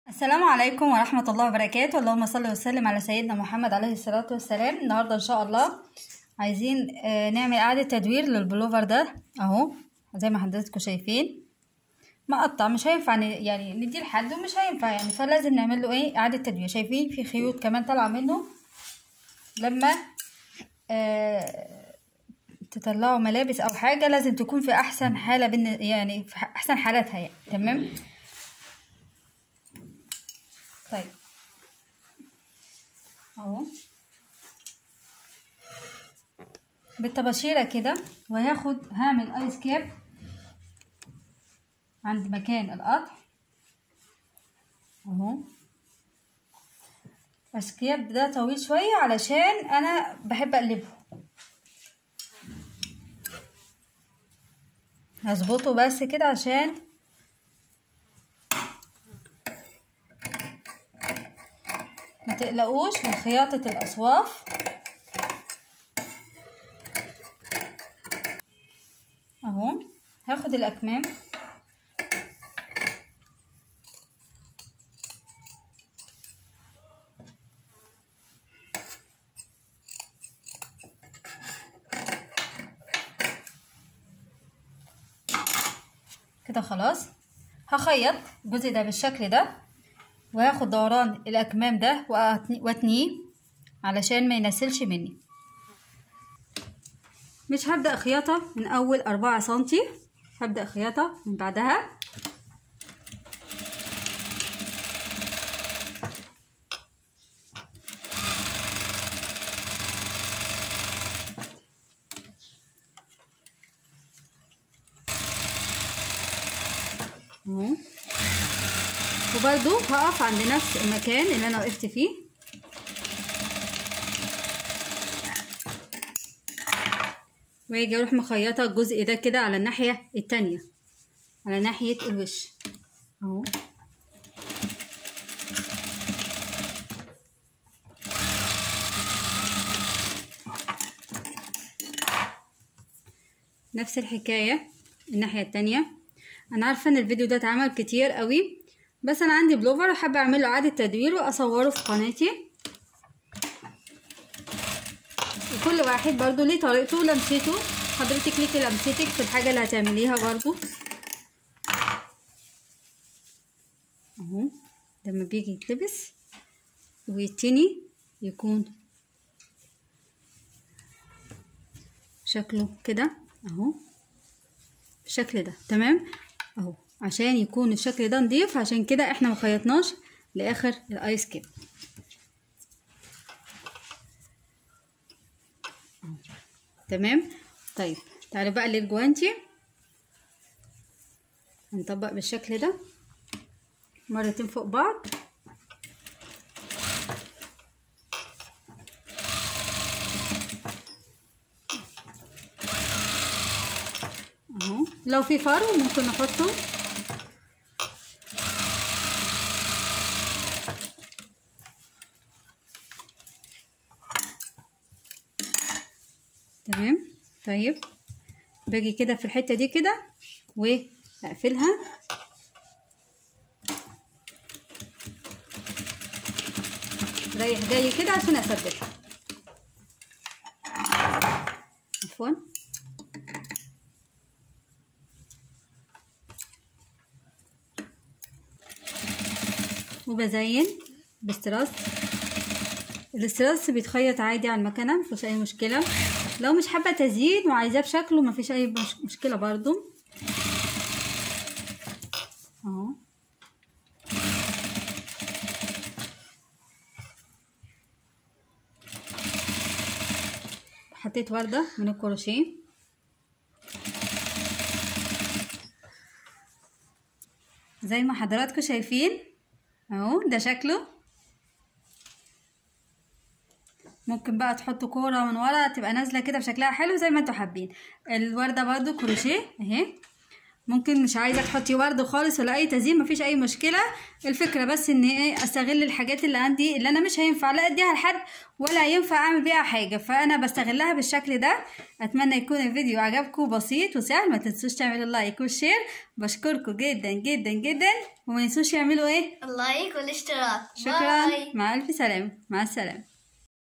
السلام عليكم ورحمة الله وبركاته اللهم صل وسلم على سيدنا محمد عليه الصلاة والسلام النهاردة إن شاء الله عايزين آه، نعمل إعادة تدوير للبلوفر ده أهو زي ما حضراتكم شايفين مقطع مش هينفع ن- يعني نديه لحد ومش هينفع يعني فلازم نعمل له ايه إعادة تدوير شايفين في خيوط كمان طالعة منه لما آه تطلعوا ملابس أو حاجة لازم تكون في أحسن حالة بن يعني في أحسن حالاتها يعني تمام طيب اهو بالطباشيرة كده وهاخد هعمل ايس كاب عند مكان القطع اهو ايس كاب ده طويل شوية علشان انا بحب اقلبه هظبطه بس كده عشان ما تقلقوش من خياطة الأصواف اهو هاخد الأكمام كده خلاص هخيط الجزء ده بالشكل ده وهاخد دوران الأكمام ده وأتني- واتنيه علشان ما ينسلش مني مش هبدأ خياطة من أول أربعة سنتي هبدأ خياطة من بعدها اهو وبرضو هقف عند نفس المكان اللي انا وقفت فيه واجي اروح مخيطه الجزء ده كده على الناحيه التانية على ناحيه الوش اهو نفس الحكايه الناحيه التانية انا عارفه ان الفيديو ده اتعمل كتير قوي بس انا عندي بلوفر وحابه اعمل له اعاده تدوير واصوره في قناتي وكل واحد برضو ليه طريقته ولمسته حضرتك ليكي لمستك في الحاجه اللي هتعمليها برضو اهو لما بيجي يتلبس ويتني يكون شكله كده اهو بالشكل ده تمام اهو عشان يكون الشكل ده نضيف عشان كده احنا مخيطناش لاخر الايس كاب أهو. تمام طيب تعالوا بقى للجوانتي هنطبق بالشكل ده مرتين فوق بعض اهو لو في فرو ممكن نحطه تمام طيب باجي كده في الحته دي كده واقفلها رايح جاي كده عشان اثبتها عفوا وبزين باستراس الاستراس بيتخيط عادي على المكنه مفيش اي مشكله لو مش حابه تزيين وعايزاه بشكله مفيش اي مش مشكله برضو اهو حطيت ورده من الكروشيه زي ما حضراتكم شايفين اهو ده شكله ممكن بقى تحطوا كورة من ورا تبقى نازلة كده بشكلها حلو زي ما انتوا حابين الوردة برضو كروشيه اهي ممكن مش عايزه تحطي ورد خالص ولا اي تزيين مفيش اي مشكله الفكره بس ان ايه استغل الحاجات اللي عندي اللي انا مش هينفع لا اديها لحد ولا ينفع اعمل بيها حاجه فانا بستغلها بالشكل ده اتمنى يكون الفيديو عجبكم بسيط وسهل ما تنسوش تعملوا لايك وشير بشكركم جدا جدا جدا وما ينسوش يعملوا ايه اللايك والاشتراك شكرا باي. مع الف سلامه مع السلامه